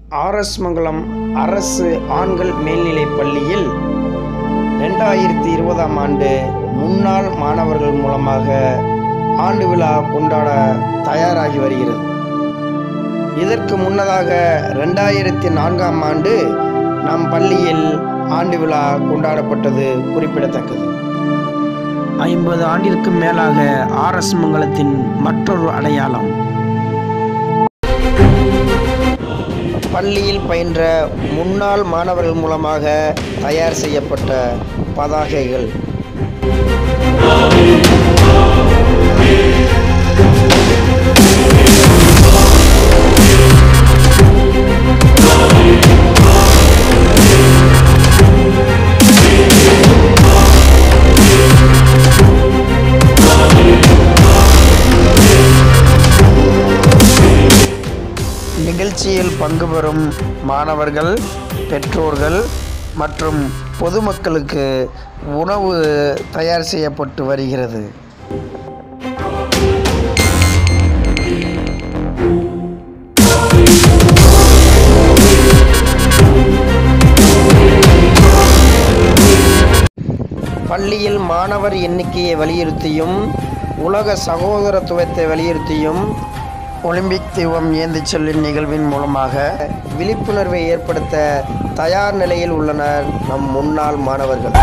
RS மங்கலம் அரசு ஆண்கள் மேல்நிலைப் பள்ளியில் ரெண்டாயிரத்தி இருபதாம் ஆண்டு முன்னாள் மாணவர்கள் மூலமாக ஆண்டு விழா கொண்டாட தயாராகி வருகிறது இதற்கு முன்னதாக ரெண்டாயிரத்தி நான்காம் ஆண்டு நம் பள்ளியில் ஆண்டு விழா கொண்டாடப்பட்டது குறிப்பிடத்தக்கது ஐம்பது ஆண்டிற்கும் மேலாக ஆர்எஸ் மங்கலத்தின் மற்றொரு அடையாளம் பள்ளியில் பயின்ற முன்னாள் மாணவர்கள் மூலமாக தயார் செய்யப்பட்ட பதாகைகள் நிகழ்ச்சியில் பங்கு பெறும் மாணவர்கள் பெற்றோர்கள் மற்றும் பொதுமக்களுக்கு உணவு தயார் செய்யப்பட்டு வருகிறது பள்ளியில் மாணவர் எண்ணிக்கையை வலியுறுத்தியும் உலக சகோதரத்துவத்தை வலியுறுத்தியும் ஒலிம்பிக் தீபம் ஏந்திச் செல்லும் நிகழ்வின் மூலமாக விழிப்புணர்வை ஏற்படுத்த தயார் நிலையில் உள்ளனர் நம் முன்னாள் மாணவர்கள்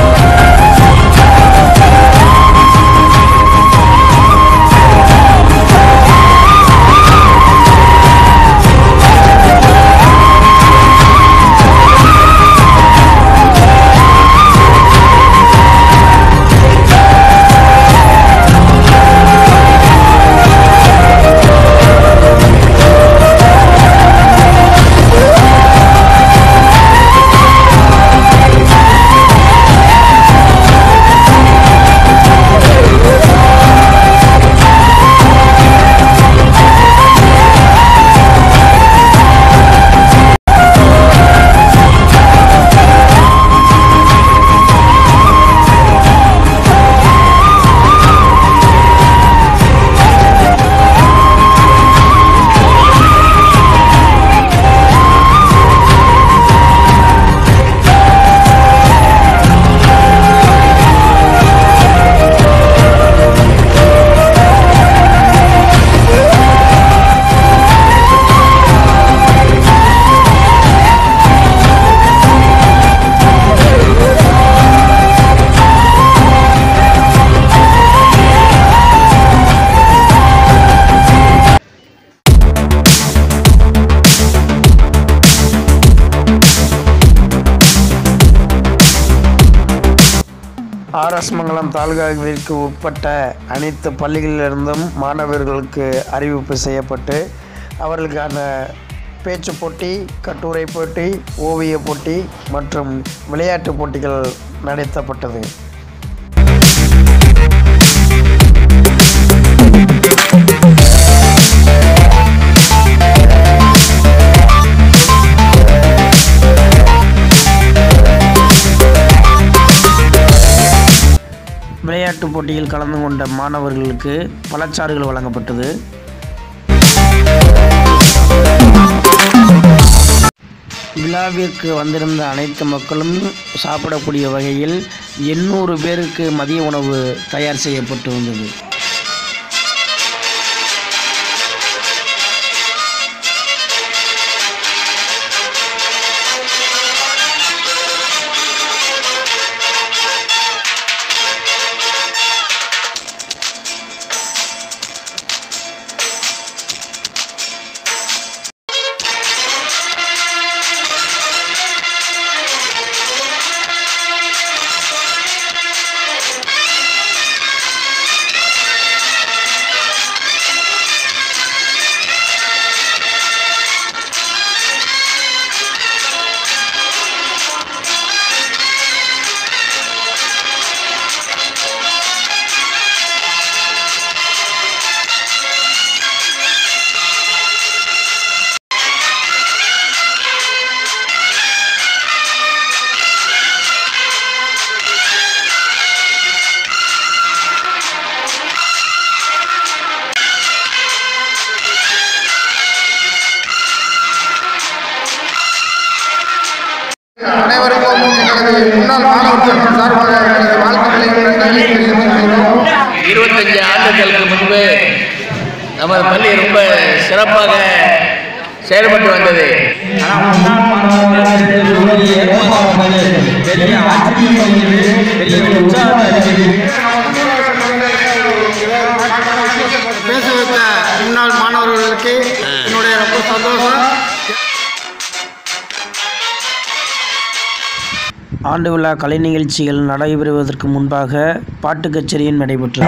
ஆர்எஸ் மங்கலம் தாலுகாவிற்கு உட்பட்ட அனைத்து பள்ளிகளிலிருந்தும் மாணவர்களுக்கு அறிவிப்பு செய்யப்பட்டு அவர்களுக்கான பேச்சு போட்டி கட்டுரை போட்டி ஓவிய போட்டி மற்றும் விளையாட்டு போட்டிகள் நடத்தப்பட்டது விளையாட்டுப் போட்டியில் கலந்து கொண்ட மாணவர்களுக்கு பழச்சாறுகள் வழங்கப்பட்டது விழாவிற்கு வந்திருந்த அனைத்து மக்களும் சாப்பிடக்கூடிய வகையில் எண்ணூறு பேருக்கு மதிய உணவு தயார் செய்யப்பட்டு வந்தது மாவட்டத்தின் சார்பாக எங்களது வாழ்த்துக்களை நன்றிகளை தெரிவித்துக் கொள்கிறோம் இருபத்தஞ்சு ஆண்டுகளுக்கு முன்பு நமது பள்ளி ரொம்ப சிறப்பாக செயல்பட்டு வந்தது பேச வைத்த முன்னாள் மாணவர்களுக்கு என்னுடைய ரொம்ப சந்தோஷம் ஆண்டு விழா கலை நிகழ்ச்சிகள் நடைபெறுவதற்கு முன்பாக பாட்டு கச்சேரியும் நடைபெற்றது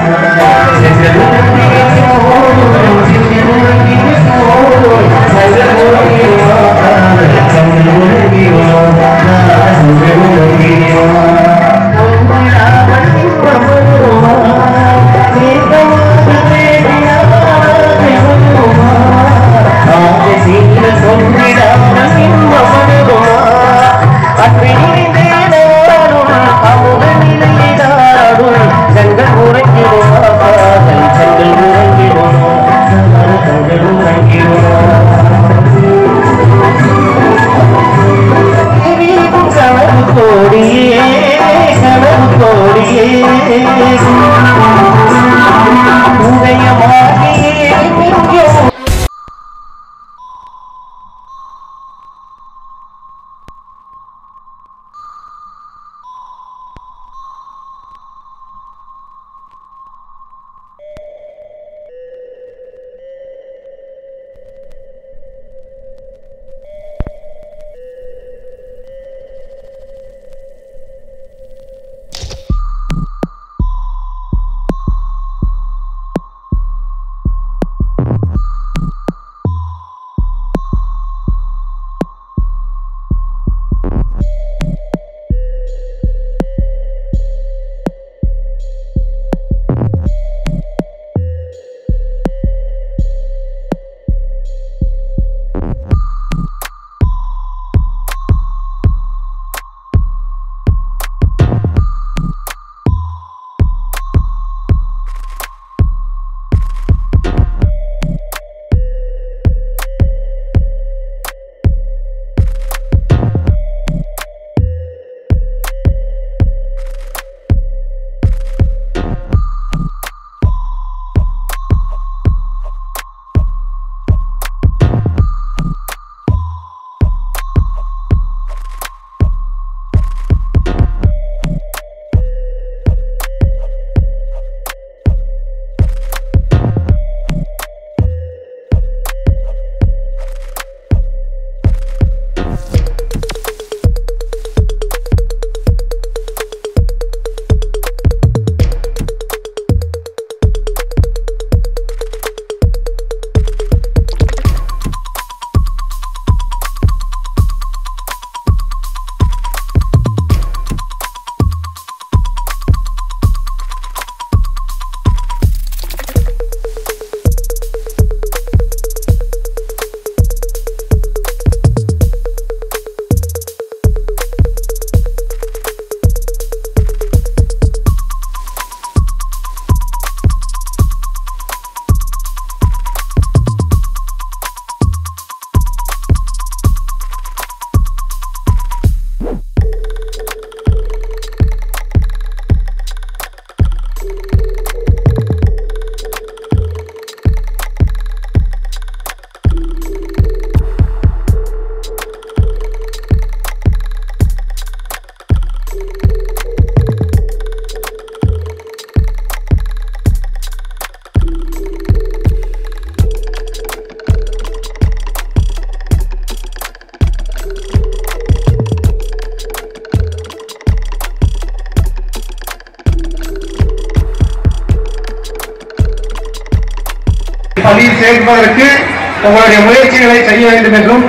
பள்ளியில் சேர்ப்பதற்கு உங்களுடைய முயற்சிகளை செய்ய வேண்டும் என்றும்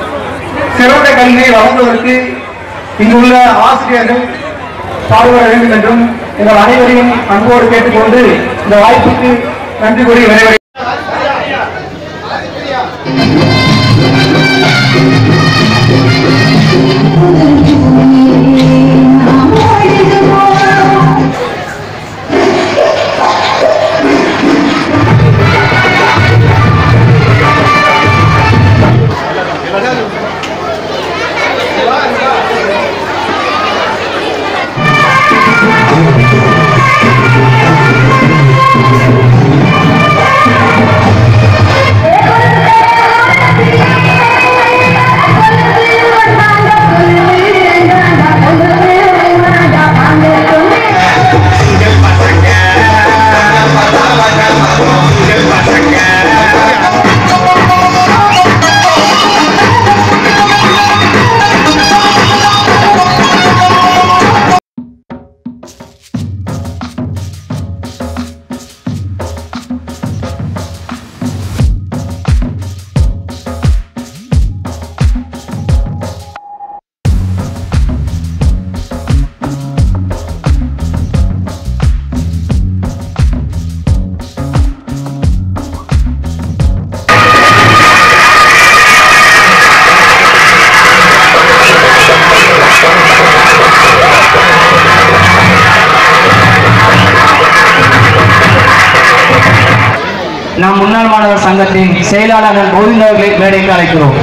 சிறந்த கல்வியை வழங்குவதற்கு இங்குள்ள ஆசிரியர்கள் பாடுபட வேண்டும் என்றும் உங்கள் அனைவரையும் அன்போடு கேட்டுக்கொண்டு இந்த வாய்ப்புக்கு நன்றி கூறி விரைவு ஆ முன்னாள் மாணவர் சங்கத்தின் செயலாளர் கோவிந்த் அவர்களை மேடைக்கு அழைக்கிறோம்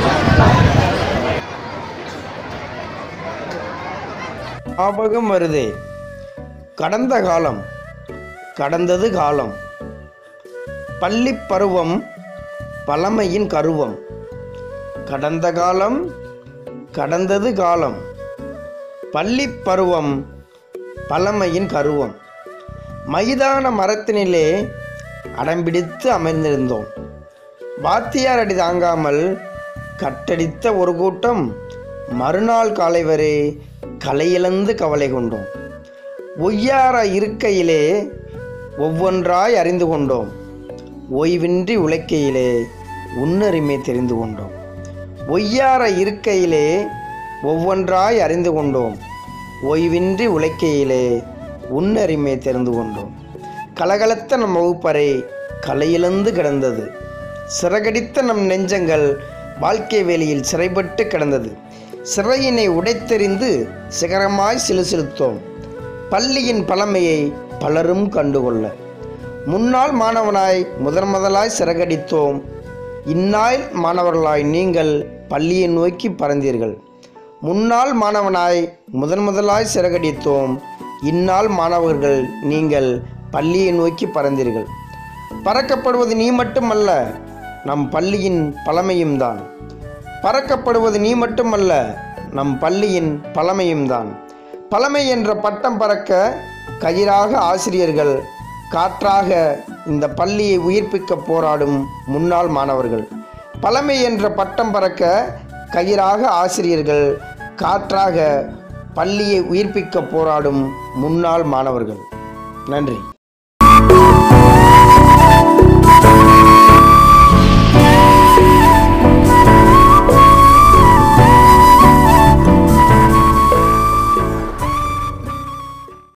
ஞாபகம் வருதே கடந்த காலம் கடந்தது காலம் பள்ளிப் பருவம் பழமையின் கருவம் கடந்த காலம் கடந்தது காலம் பள்ளிப் பருவம் பழமையின் கருவம் மைதான மரத்தினிலே அடம்பிடித்து அமர்ந்திருந்தோம் வாத்தியார் அடி தாங்காமல் கட்டடித்த ஒரு கூட்டம் மறுநாள் காலை வரை கலையிழந்து கவலை கொண்டோம் ஒய்யார இருக்கையிலே ஒவ்வொன்றாய் அறிந்து கொண்டோம் ஓய்வின்றி உழைக்கையிலே உன்னறிமை தெரிந்து கொண்டோம் ஒய்யார இருக்கையிலே ஒவ்வொன்றாய் அறிந்து கொண்டோம் ஓய்வின்றி உழைக்கையிலே உன்னறிமை தெரிந்து கொண்டோம் கலகலத்த நம் வகுப்பறை கலையிழந்து கிடந்தது சிறகடித்த நம் நெஞ்சங்கள் வாழ்க்கை வேலியில் சிறைப்பட்டு கிடந்தது சிறையினை உடைத்தெறிந்து சிகரமாய் சிலுசிலுத்தோம் பள்ளியின் பழமையை பலரும் கண்டுகொள்ள முன்னாள் மாணவனாய் முதன் முதலாய் சிறகடித்தோம் இந்நாள் மாணவர்களாய் நீங்கள் பள்ளியை நோக்கி பறந்தீர்கள் முன்னாள் மாணவனாய் முதன் முதலாய் சிறகடித்தோம் இந்நாள் மாணவர்கள் நீங்கள் பள்ளியை நோக்கி பறந்தீர்கள் பறக்கப்படுவது நீ மட்டுமல்ல நம் பள்ளியின் பழமையும் தான் பறக்கப்படுவது நீ மட்டுமல்ல நம் பள்ளியின் பழமையும் தான் பழமை என்ற பட்டம் பறக்க கயிறாக ஆசிரியர்கள் காற்றாக இந்த பள்ளியை உயிர்ப்பிக்க போராடும் முன்னாள் மாணவர்கள் பழமை என்ற பட்டம் பறக்க கயிறாக ஆசிரியர்கள் காற்றாக பள்ளியை உயிர்ப்பிக்க போராடும் முன்னாள் மாணவர்கள் நன்றி